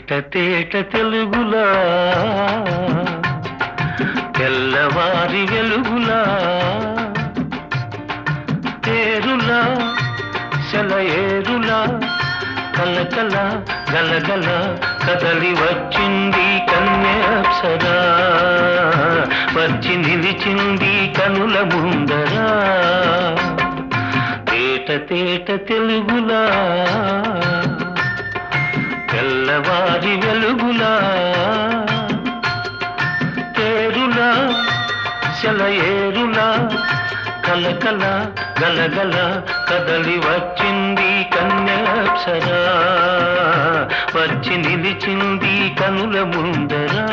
తేట తేట తెలుగులా తెల్లవారి వెలుగులా తేరులా సెలయేరులా కలకల గలగల కదలి వచ్చింది కన్యాప్సరా వచ్చి నిలిచింది కనుల ముందరా తేట తేట తెలుగులా తెల్లవారి వెలుగులా తేరులా సెలయేరులా కలకల గలగల కదలి వచ్చింది కన్యాప్సరా వచ్చి నిలిచింది కనుల ముందరా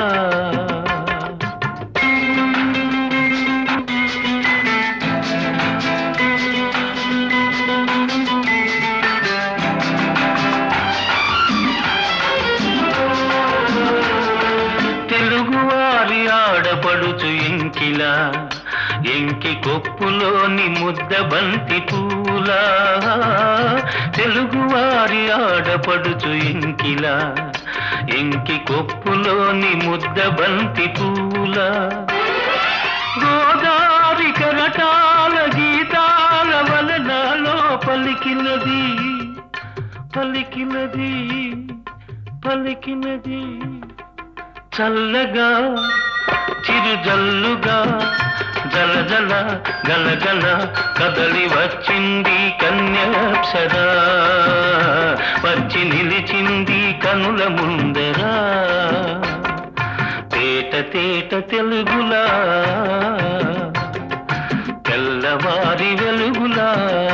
తెలుగువారి ఆడపడుచు ఎంకిలా ఎంకి కొప్పులోని ముద్ద బంతి పూలా తెలుగువారి ఆడపడుచు ఎంకిలా ఎంకి కొప్పులోని ముద్ద బంతి పూలా గోదారి కరటాల గీతాల వలనాలో పలికినది పలికినది పలికినది చల్లగా చిరుజల్లుగా జల జల గలగల కదలి వచ్చింది కన్యాప్సరా వచ్చి నిలిచింది కనుల ముందరా తేట తేట తెలుగులా తెల్లవారి వెలుగులా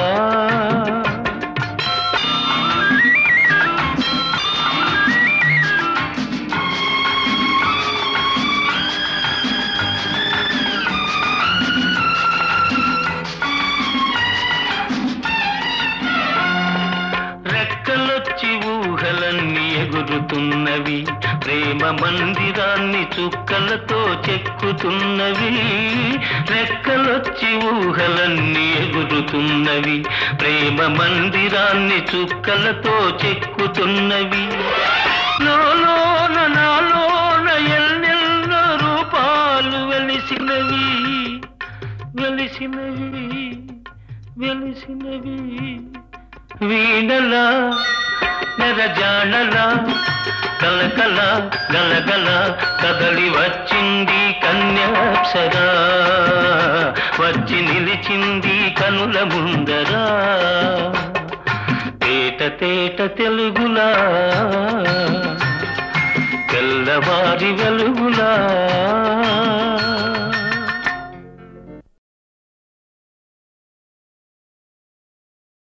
రెక్కలొచ్చి ఊహలన్నీ ఎగురుతున్నవి ప్రేమ మందిరాన్ని చుక్కలతో చెక్కుతున్నవి రెక్కలొచ్చి ఊహలన్నీ ఎగురుతున్నవి ప్రేమ మందిరాన్ని చుక్కలతో చెక్కుతున్నవి లోలోన నాలోన ఎన్నెన్నో రూపాలు వెలిసినవి వెలిసినవి వెలిసినవి వీణలా నెరజాడలా కలకల గలగల కదలి వచ్చింది కన్యాప్సరా వచ్చి నిలిచింది కనుల ముందరా తేట తేట తెలుగులా తెల్లవారి వెలుగులా